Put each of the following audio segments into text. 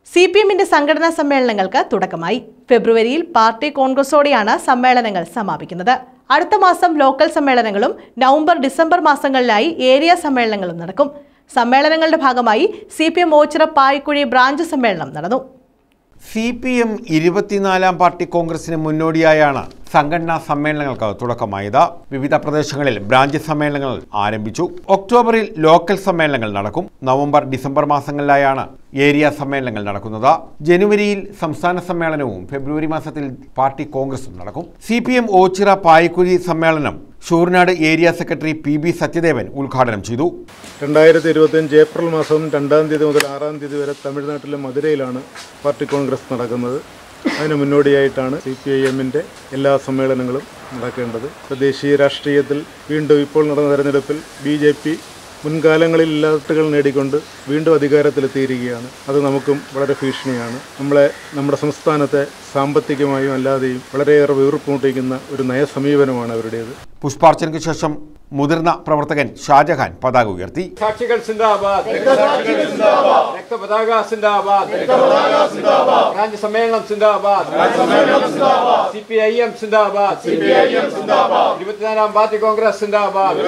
C P എമ്മിന്റെ സംഘടനാ സമ്മേളനങ്ങൾക്ക് തുടക്കമായി ഫെബ്രുവരിയിൽ പാർട്ടി കോൺഗ്രസോടെയാണ് സമ്മേളനങ്ങൾ സമാപിക്കുന്നത് അടുത്ത മാസം ലോക്കൽ സമ്മേളനങ്ങളും നവംബർ ഡിസംബർ മാസങ്ങളിലായി ഏരിയ സമ്മേളനങ്ങളും നടക്കും സമ്മേളനങ്ങളുടെ ഭാഗമായി C P M Ochira Payikuzhi branch സമ്മേളനം നടന്നു സി പി എം ഇരുപത്തിനാലാം പാർട്ടി കോൺഗ്രസിന് മുന്നോടിയായാണ് സംഘടനാ സമ്മേളനങ്ങൾക്ക് തുടക്കമായത് വിവിധ പ്രദേശങ്ങളിൽ ബ്രാഞ്ച് സമ്മേളനങ്ങൾ ആരംഭിച്ചു ഒക്ടോബറിൽ ലോക്കൽ സമ്മേളനങ്ങൾ നടക്കും നവംബർ ഡിസംബർ മാസങ്ങളിലായാണ് ഏരിയ സമ്മേളനങ്ങൾ നടക്കുന്നത് ജനുവരിയിൽ സംസ്ഥാന സമ്മേളനവും ഫെബ്രുവരി മാസത്തിൽ പാർട്ടി കോൺഗ്രസും നടക്കും C P M Ochira Payikuzhi സമ്മേളനം Sooranad area secretary P B Sathyadevan ഉദ്ഘാടനം ചെയ്തു രണ്ടായിരത്തി ഇരുപത്തിയഞ്ച് ഏപ്രിൽ മാസം രണ്ടാം തീയതി മുതൽ ആറാം തീയതി വരെ തമിഴ്നാട്ടിലെ മധുരയിലാണ് പാർട്ടി കോൺഗ്രസ് നടക്കുന്നത് അതിന് മുന്നോടിയായിട്ടാണ് സി പി ഐ എമ്മിൻ്റെ എല്ലാ സമ്മേളനങ്ങളും നടക്കേണ്ടത് ദേശീയ രാഷ്ട്രീയത്തിൽ വീണ്ടും ഇപ്പോൾ നടന്ന തെരഞ്ഞെടുപ്പിൽ ബി ജെ പി മുൻകാലങ്ങളിൽ ഇല്ലാത്തുകൾ നേടിക്കൊണ്ട് വീണ്ടും അധികാരത്തിലെത്തിയിരിക്കുകയാണ് അത് നമുക്കും വളരെ ഭീഷണിയാണ് നമ്മളെ നമ്മുടെ സംസ്ഥാനത്തെ സാമ്പത്തികമായും അല്ലാതെയും വളരെയേറെ വീർപ്പുമുട്ടിക്കുന്ന ഒരു നയസമീപനമാണ് അവരുടേത് പുഷ്പാർച്ചനയ്ക്ക് ശേഷം മുതിർന്ന പ്രവർത്തകൻ ഷാജഹാൻ പതാക ഉയർത്തി സാക്ഷികൾ സിന്ദാബാദ് രക്തപതാക സിന്ദാബാദ് ബ്രാഞ്ച് സമ്മേളനം സിന്ദാബാദ് സി പി ഐ എം സിന്ദാബാദ് ഇരുപത്തിനാലാം പാർട്ടി കോൺഗ്രസ് സിന്ദാബാദ്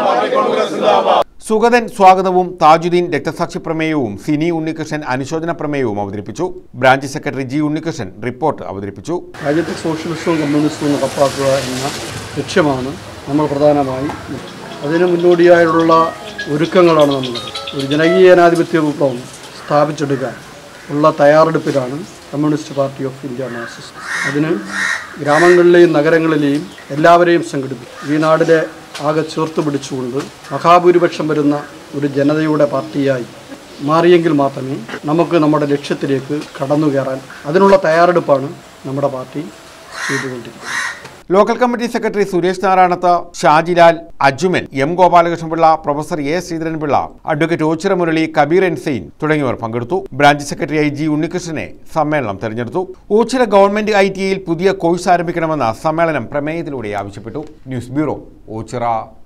സുഗതൻ സ്വാഗതവും താജുദ്ദീൻ രക്തസാക്ഷി പ്രമേയവും സിനി ഉണ്ണികൃഷ്ണൻ അനുശോചന പ്രമേയവും അവതരിപ്പിച്ചു branch secretary G Unnikrishnan report അവതരിപ്പിച്ചു രാജ്യത്തെ സോഷ്യലിസവും കമ്മ്യൂണിസവും നടപ്പാക്കുക എന്ന ലക്ഷ്യമാണ് നമ്മൾ പ്രധാനമായി അതിന് മുന്നോടിയായുള്ള ഒരുക്കങ്ങളാണ് നമ്മൾ ഒരു ജനകീയ ജനാധിപത്യ വിപ്ലവം സ്ഥാപിച്ചെടുക്കാൻ ഉള്ള തയ്യാറെടുപ്പിലാണ് Communist Party of India Marxist അതിന് ഗ്രാമങ്ങളിലെയും നഗരങ്ങളിലെയും എല്ലാവരെയും സംഘടിപ്പിക്കും ഈ നാടിനെ ആകെ ചേർത്ത് പിടിച്ചുകൊണ്ട് മഹാഭൂരിപക്ഷം വരുന്ന ഒരു ജനതയുടെ പാർട്ടിയായി മാറിയെങ്കിൽ മാത്രമേ നമുക്ക് നമ്മുടെ ലക്ഷ്യത്തിലേക്ക് കടന്നു കയറാൻ അതിനുള്ള തയ്യാറെടുപ്പാണ് നമ്മുടെ പാർട്ടി ചെയ്തുകൊണ്ടിരിക്കുന്നത് local committee secretary Suresh Narayanath Shajilal Ajuman M Gopalakrishnapillai professor A Sreedharanpillai advocate Ochira Murali Kabeer N Sain തുടങ്ങിയവർ പങ്കെടുത്തു ബ്രാഞ്ച് സെക്രട്ടറിയായി ജി ഉണ്ണികൃഷ്ണനെ സമ്മേളനം തെരഞ്ഞെടുത്തു ഓച്ചിറ ഗവൺമെന്റ് ഐ ടിഐയിൽ പുതിയ കോഴ്സ് ആരംഭിക്കണമെന്ന് സമ്മേളനം പ്രമേയത്തിലൂടെ ആവശ്യപ്പെട്ടു ന്യൂസ് ബ്യൂറോ ഓച്ചിറ